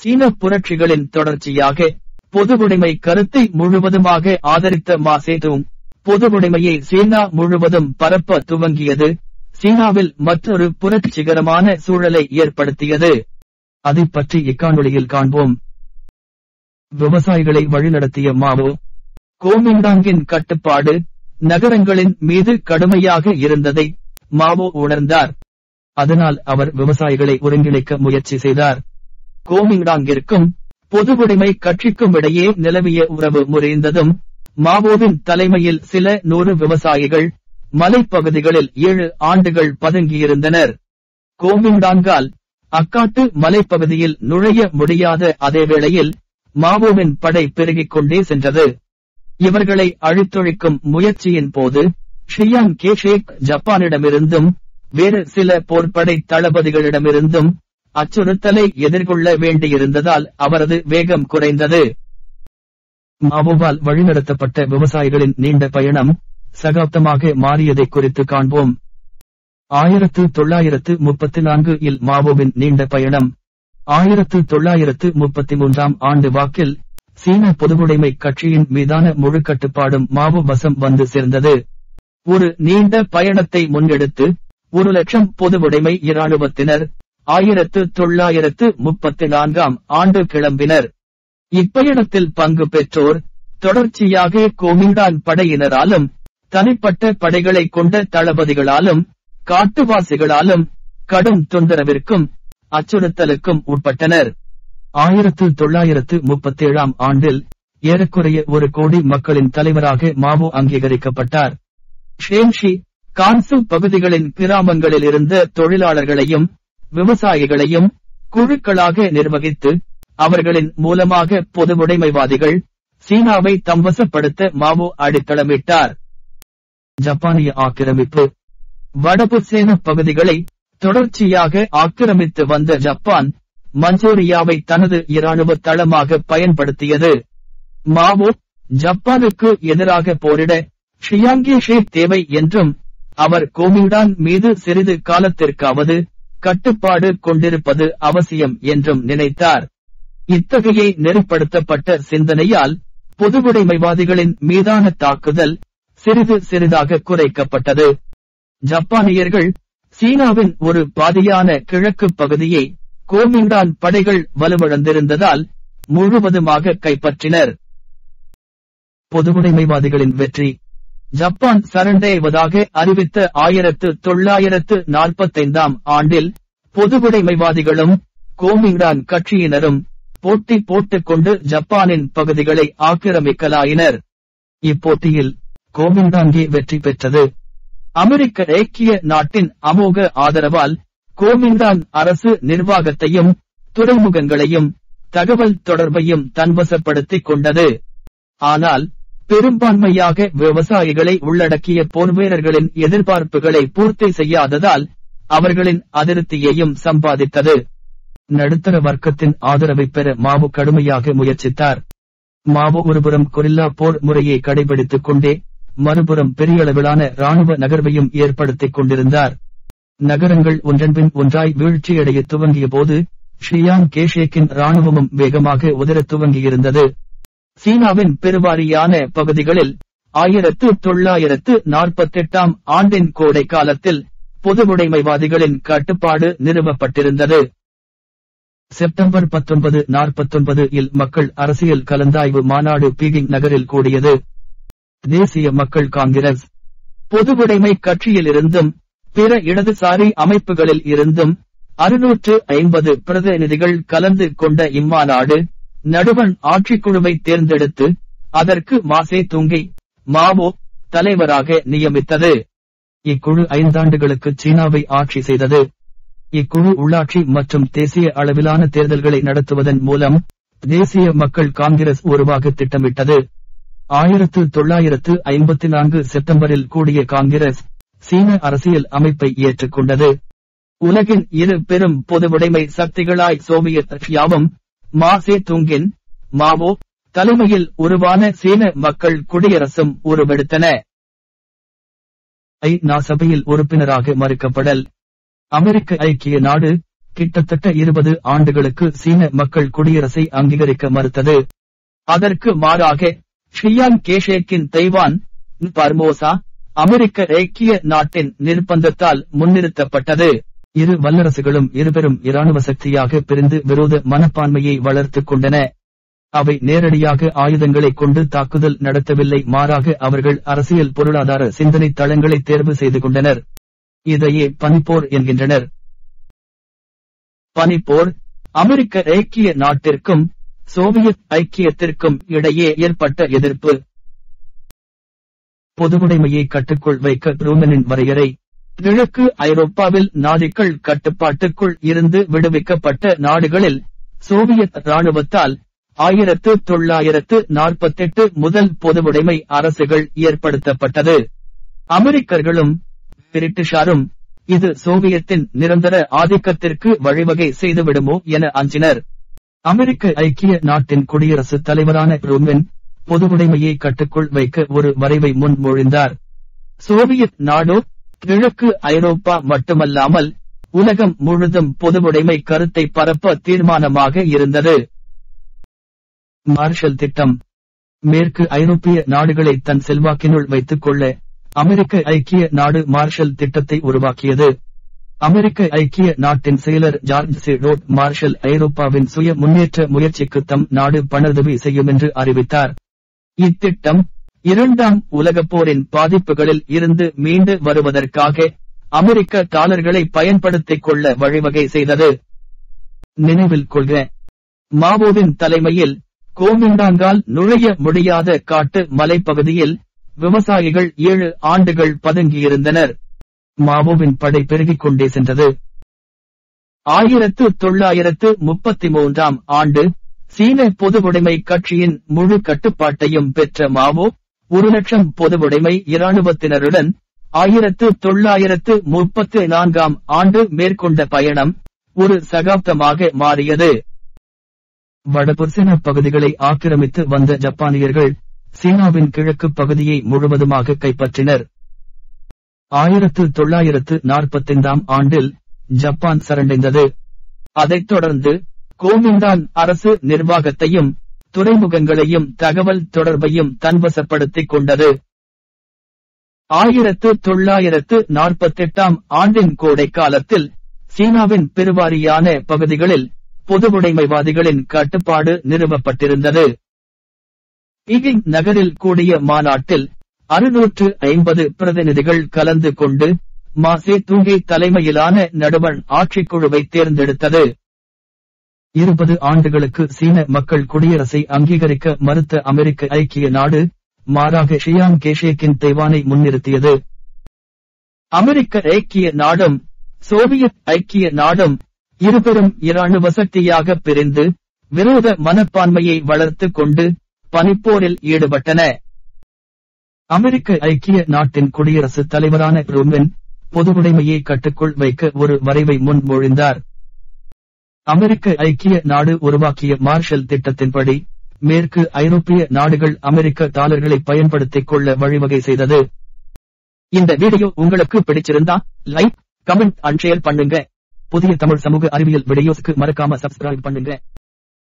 சீன புரட்சிகளின் தொடர்ச்சியாக பொதுவுடைமை கருத்தை முழுவதுமாக ஆதரித்த மா சேதுங் பொதுவுடைமையை சீனா முழுவதும் பரப்ப துவங்கியது சீனாவில் மற்றொரு புரட்சிகரமான சூழலை ஏற்படுத்தியது அதைப் பற்றி இக்காணொளியில் காண்போம் விவசாயிகளை வழிநடத்திய மாவோ கோமிண்டாங்கின் கட்டுப்பாடு நகரங்களின் மீது கடுமையாக இருந்ததை மாவோ உணர்ந்தார் அதனால் அவர் விவசாயிகளை ஒருங்கிணைக்க முயற்சி செய்தார் கோமிண்டாங்கிற்கும் பொதுவுடைமை கட்சிக்கும் இடையே நிலவிய உறவு முறிந்ததும் மாவோவின் தலைமையில் சில நூறு விவசாயிகள் மலைப்பகுதிகளில் ஏழு ஆண்டுகள் பதுங்கியிருந்தனர் கோமிண்டாங்கால் அக்காட்டு மலைப்பகுதியில் நுழைய முடியாத அதே வேளையில் மாவோவின் படை பெருகிக் கொண்டே சென்றது இவர்களை அழித்தொழிக்கும் முயற்சியின் போது ஷியாங் கேஷேக் ஜப்பானிடமிருந்தும் வேறு சில போர்ப்படை தளபதிகளிடமிருந்தும் அச்சுறுத்தலை எதிர்கொள்ள வேண்டியிருந்ததால் அவரது வேகம் குறைந்தது மாவோவால் வழிநடத்தப்பட்ட விவசாயிகளின் நீண்ட பயணம் சகாப்தமாக மாறியதை குறித்து காண்போம் ஆயிரத்து தொள்ளாயிரத்து முப்பத்தி நான்கு இல் மாவோவின் நீண்ட பயணம் ஆயிரத்து தொள்ளாயிரத்து முப்பத்தி மூன்றாம் ஆண்டு வாக்கில் சீன பொதுவுடைமை கட்சியின் மீதான முழு கட்டுப்பாடும் மாவோ வசம் வந்து சேர்ந்தது ஒரு நீண்ட பயணத்தை முன்னெடுத்து ஒரு லட்சம் பொதுவுடைமை இராணுவத்தினர் ஆயிரத்து தொள்ளாயிரத்து முப்பத்தி நான்காம் ஆண்டு கிளம்பினர் இப்பயணத்தில் பங்கு பெற்றோர் தொடர்ச்சியாக கோமிண்டான் படையினராலும் தனிப்பட்ட படைகளை கொண்ட தளபதிகளாலும் காட்டுவாசிகளாலும் கடும் தொந்தரவிற்கும் அச்சுறுத்தலுக்கும் உட்பட்டனர் ஆயிரத்து தொள்ளாயிரத்து முப்பத்தேழாம் ஆண்டில் ஏறக்குறைய ஒரு கோடி மக்களின் தலைவராக மாவோ அங்கீகரிக்கப்பட்டார் ஷேன்ஷி கான்சு பகுதிகளின் கிராமங்களில் இருந்த தொழிலாளர்களையும் விவசாயிகளையும் குழுக்களாக நிர்வகித்து அவர்களின் மூலமாக பொதுவுடைமைவாதிகள் சீனாவை தம்வசப்படுத்த மாவோ அடித்தளமிட்டார் ஜப்பானிய ஆக்கிரமிப்பு வடபு சேன பகுதிகளை தொடர்ச்சியாக ஆக்கிரமித்து வந்த ஜப்பான் மஞ்சோரியாவை தனது இராணுவ தளமாக பயன்படுத்தியது மாவோ ஜப்பானுக்கு எதிராக போரிட ஷியாங்கேஷே தேவை என்றும் அவர் கோமிடான் மீது சிறிது காலத்திற்காவது கட்டுப்பாடு கொண்டிருப்பது அவசியம் என்றும் நினைத்தார் இத்தகைய நெறிப்படுத்தப்பட்ட சிந்தனையால் பொதுவுடைமைவாதிகளின் மீதான தாக்குதல் சிறிது சிறிதாக குறைக்கப்பட்டது ஜப்பானியர்கள் சீனாவின் ஒரு பாதியான கிழக்கு பகுதியை கோமிண்டான் படைகள் வலுவிழந்திருந்ததால் முழுவதுமாக கைப்பற்றினர் பொதுவுடைமைவாதிகளின் வெற்றி ஜப்பான் சரண்டைவதாக அறிவித்த ஆயிரத்து தொள்ளாயிரத்து நாற்பத்தைந்தாம் ஆண்டில் பொதுவுடைமைவாதிகளும் கோமிண்டான் கட்சியினரும் போட்டி போட்டுக் கொண்டு ஜப்பானின் பகுதிகளை ஆக்கிரமிக்கலாயினர் இப்போட்டியில் கோமிண்டாங்கே வெற்றி பெற்றது அமெரிக்க ஐக்கிய நாட்டின் அமோக ஆதரவால் கோமிண்டான் அரசு நிர்வாகத்தையும் துறைமுகங்களையும் தகவல் தொடர்பையும் தன்வசப்படுத்திக் கொண்டது ஆனால் பெரும்பான்மையாக விவசாயிகளை உள்ளடக்கிய போர்வீரர்களின் எதிர்பார்ப்புகளை பூர்த்தி செய்யாததால் அவர்களின் அதிருப்தியையும் சம்பாதித்தது நடுத்தர வர்க்கத்தின் ஆதரவை பெற மாவு கடுமையாக முயற்சித்தார் மாவு ஒருபுறம் கொரில்லா போர் முறையை கடைபிடித்துக் கொண்டே மறுபுறம் பெரியளவிலான ராணுவ நகர்வையும் ஏற்படுத்திக் கொண்டிருந்தார் நகரங்கள் ஒன்றன்பின் ஒன்றாய் வீழ்ச்சியடைய துவங்கிய போது ஷியாங் கேஷேக்கின் ராணுவமும் வேகமாக உதரத் துவங்கியிருந்தது சீனாவின் பெருவாரியான பகுதிகளில் ஆயிரத்து தொள்ளாயிரத்து நாற்பத்தெட்டாம் ஆண்டின் கோடை காலத்தில் பொதுவுடைமைவாதிகளின் கட்டுப்பாடு நிறுவப்பட்டிருந்தது செப்டம்பர் பத்தொன்பது நாற்பத்தொன்பது இல் மக்கள் அரசியல் கலந்தாய்வு மாநாடு பீகிங் நகரில் கூடியது தேசிய மக்கள் காங்கிரஸ் பொதுவுடைமை கட்சியிலிருந்தும் பிற இடதுசாரி அமைப்புகளில் இருந்தும் அறுநூற்று ஐம்பது பிரதிநிதிகள் கலந்து கொண்ட இம்மாநாடு நடுவண் ஆட்சிக்குழுவை தேர்ந்தெடுத்து அதற்கு மாசே துங்கி மாவோ தலைவராக நியமித்தது இக்குழு ஐந்தாண்டுகளுக்கு சீனாவை ஆட்சி செய்தது இக்குழு உள்ளாட்சி மற்றும் தேசிய அளவிலான தேர்தல்களை நடத்துவதன் மூலம் தேசிய மக்கள் காங்கிரஸ் உருவாக திட்டமிட்டது ஆயிரத்து தொள்ளாயிரத்து ஐம்பத்தி நான்கு செப்டம்பரில் கூடிய காங்கிரஸ் சீன அரசியல் அமைப்பை ஏற்றுக்கொண்டது உலகின் இரு பெரும் பொதுவுடைமை சக்திகளாய் சோவியத் ரஷ்யாவும் மாசே துங்கின் மாவோ தலைமையில் உருவான சீன மக்கள் குடியரசும் உருவெடுத்தன ஐ நா சபையில் உறுப்பினராக மறுக்கப்படல் அமெரிக்க ஐக்கிய நாடு கிட்டத்தட்ட இருபது ஆண்டுகளுக்கு சீன மக்கள் குடியரசை அங்கீகரிக்க மறுத்தது அதற்கு மாறாக ஷியாங் கேஷேக்கின் தைவான் பர்மோசா அமெரிக்க ஐக்கிய நாட்டின் நிர்பந்தத்தால் முன்னிறுத்தப்பட்டது இரு வல்லரசுகளும் இருபெரும் இராணுவ சக்தியாக பிரிந்து விரோத மனப்பான்மையை வளர்த்துக் கொண்டன அவை நேரடியாக ஆயுதங்களை கொண்டு தாக்குதல் நடத்தவில்லை மாறாக அவர்கள் அரசியல் பொருளாதார சிந்தனை தளங்களை தேர்வு செய்து கொண்டனர் இதையே பனிப்போர் என்கின்றனர் பனிப்போர் அமெரிக்க ஐக்கிய நாட்டிற்கும் சோவியத் ஐக்கியத்திற்கும் இடையே ஏற்பட்ட எதிர்ப்பு பொதுவுடைமையை கட்டுக்குள் வைக்க ட்ரூமனின் வரையறை கிழக்கு ஐரோப்பாவில் நாதிக்கள் கட்டுப்பாட்டுக்குள் இருந்து விடுவிக்கப்பட்ட நாடுகளில் சோவியத் ராணுவத்தால் ஆயிரத்து தொள்ளாயிரத்து நாற்பத்தெட்டு முதல் பொதுவுடைமை அரசுகள் ஏற்படுத்தப்பட்டது அமெரிக்கர்களும் பிரிட்டிஷாரும் இது சோவியத்தின் நிரந்தர ஆதிக்கத்திற்கு வழிவகை செய்துவிடுமோ என அஞ்சினர் அமெரிக்க ஐக்கிய நாட்டின் குடியரசுத் தலைவரான ட்ரூமன் பொதுவுடைமையை கட்டுக்குள் வைக்க ஒரு வரைவை முன்மொழிந்தார் சோவியத் நாடோ கிழக்கு ஐரோப்பா மட்டுமல்லாமல் உலகம் முழுதும் பொதுவுடைமை கருத்தை பரப்ப தீர்மானமாக இருந்தது மார்ஷல் திட்டம் மேற்கு ஐரோப்பிய நாடுகளை தன் செல்வாக்கினுள் வைத்துக் கொள்ள அமெரிக்க ஐக்கிய நாடு மார்ஷல் திட்டத்தை உருவாக்கியது அமெரிக்க ஐக்கிய நாட்டின் செயலர் ஜார்ஜ் சி ரோட் மார்ஷல் ஐரோப்பாவின் சுய முன்னேற்ற முயற்சிக்கு தம் நாடு பணவுதவி செய்யும் என்று அறிவித்தார் இத்திட்டம் இரண்டாம் உலகப் போரின் பாதிப்புகளில் இருந்து மீண்டு வருவதற்காக அமெரிக்க டாலர்களை பயன்படுத்திக் கொள்ள வழிவகை செய்தது நினைவில் கொள்க மாவோவின் தலைமையில் கோமிண்டாங்கால் நுழைய முடியாத காட்டு மலைப்பகுதியில் விவசாயிகள் ஏழு ஆண்டுகள் பதுங்கியிருந்தனர் மாவோவின் படை பெருகிக் கொண்டே சென்றது ஆயிரத்து தொள்ளாயிரத்து முப்பத்தி மூன்றாம் ஆண்டு சீன பொதுவுடைமை கட்சியின் முழு கட்டுப்பாட்டையும் பெற்ற மாவோ ஒரு லட்சம் பொதுவுடைமை இராணுவத்தினருடன் ஆயிரத்து தொள்ளாயிரத்து முப்பத்து நான்காம் ஆண்டு மேற்கொண்ட பயணம் ஒரு சகாப்தமாக மாறியது வடபுர்சின பகுதிகளை ஆக்கிரமித்து வந்த ஜப்பானியர்கள் சீனாவின் கிழக்கு பகுதியை முழுவதுமாக கைப்பற்றினர் ஆயிரத்து தொள்ளாயிரத்து நாற்பத்தைந்தாம் ஆண்டில் ஜப்பான் சரண்டைந்தது அதைத் தொடர்ந்து கோமிண்டான் அரசு நிர்வாகத்தையும் துறைமுகங்களையும் தகவல் தொடர்பையும் தன்வசப்படுத்திக் கொண்டது ஆயிரத்து தொள்ளாயிரத்து நாற்பத்தெட்டாம் ஆண்டின் கோடை காலத்தில் சீனாவின் பெருவாரியான பகுதிகளில் பொதுவுடைமைவாதிகளின் கட்டுப்பாடு நிறுவப்பட்டிருந்தது பீகிங் நகரில் கூடிய மாநாட்டில் அறுநூற்று ஐம்பது பிரதிநிதிகள் கலந்து கொண்டு மாசே தூங்கி தலைமையிலான நடுவண் ஆட்சிக்குழுவை தேர்ந்தெடுத்தது இருபது ஆண்டுகளுக்கு சீன மக்கள் குடியரசை அங்கீகரிக்க மறுத்த அமெரிக்க ஐக்கிய நாடு மாறாக ஷியாங் கேஷேக்கின் தைவானை முன்னிறுத்தியது அமெரிக்க ஐக்கிய நாடும் சோவியத் ஐக்கிய நாடும் இருபெரும் இராணுவ சக்தியாக பிரிந்து விரோத மனப்பான்மையை வளர்த்துக் கொண்டு பனிப்போரில் ஈடுபட்டன அமெரிக்க ஐக்கிய நாட்டின் குடியரசுத் தலைவரான ட்ரூமன் பொதுவுடைமையை கட்டுக்குள் வைக்க ஒரு வரைவை முன்மொழிந்தார் அமெரிக்க ஐக்கிய நாடு உருவாக்கிய மார்ஷல் திட்டத்தின்படி மேற்கு ஐரோப்பிய நாடுகள் அமெரிக்க டாலர்களை பயன்படுத்திக் கொள்ள வழிவகை செய்தது இந்த வீடியோ உங்களுக்கு பிடிச்சிருந்தா லைக் கமெண்ட் அண்ட் ஷேர் பண்ணுங்க புதிய தமிழ் சமூக அறிவியல் வீடியோஸ்க்கு மறக்காம சப்ஸ்கிரைப் பண்ணுங்க